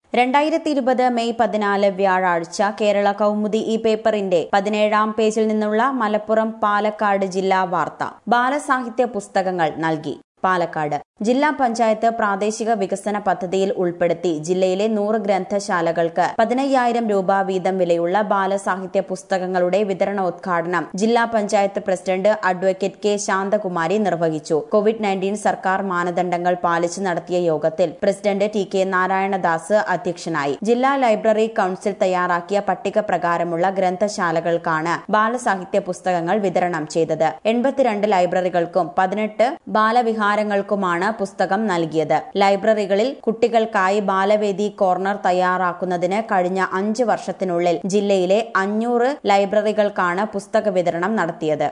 രണ്ടായിരത്തി ഇരുപത് മെയ് പതിനാല് വ്യാഴാഴ്ച കേരള കൗമുദി ഈ പേപ്പറിന്റെ പതിനേഴാം പേജിൽ നിന്നുള്ള മലപ്പുറം പാലക്കാട് ജില്ലാ വാർത്ത ബാലസാഹിത്യ പുസ്തകങ്ങൾ നൽകി പാലക്കാട് ജില്ലാ പഞ്ചായത്ത് പ്രാദേശിക വികസന പദ്ധതിയിൽ ഉൾപ്പെടുത്തി ജില്ലയിലെ നൂറ് ഗ്രന്ഥശാലകൾക്ക് പതിനയ്യായിരം രൂപ വീതം വിലയുള്ള ബാലസാഹിത്യ പുസ്തകങ്ങളുടെ വിതരണോദ്ഘാടനം ജില്ലാ panchayat president advocate K Shanthakumari നിർവഹിച്ചു കോവിഡ് നയൻറ്റീൻ സർക്കാർ മാനദണ്ഡങ്ങൾ പാലിച്ച് നടത്തിയ യോഗത്തിൽ പ്രസിഡന്റ് ടി കെ നാരായണദാസ് അധ്യക്ഷനായി ജില്ലാ ലൈബ്രറി കൌൺസിൽ തയ്യാറാക്കിയ പട്ടിക പ്രകാരമുള്ള ഗ്രന്ഥശാലകൾക്കാണ് ബാലസാഹിത്യ പുസ്തകങ്ങൾ വിതരണം ചെയ്തത് എൺപത്തിരണ്ട് ലൈബ്രറികൾക്കും പതിനെട്ട് ബാലവിഹാരങ്ങൾക്കുമാണ് പുസ്തകം നൽകിയത് ലൈബ്രറികളിൽ കുട്ടികൾക്കായി ബാലവേദി കോർണർ തയ്യാറാക്കുന്നതിന് കഴിഞ്ഞ അഞ്ച് വർഷത്തിനുള്ളിൽ ജില്ലയിലെ അഞ്ഞൂറ് ലൈബ്രറികൾക്കാണ് പുസ്തക വിതരണം നടത്തിയത്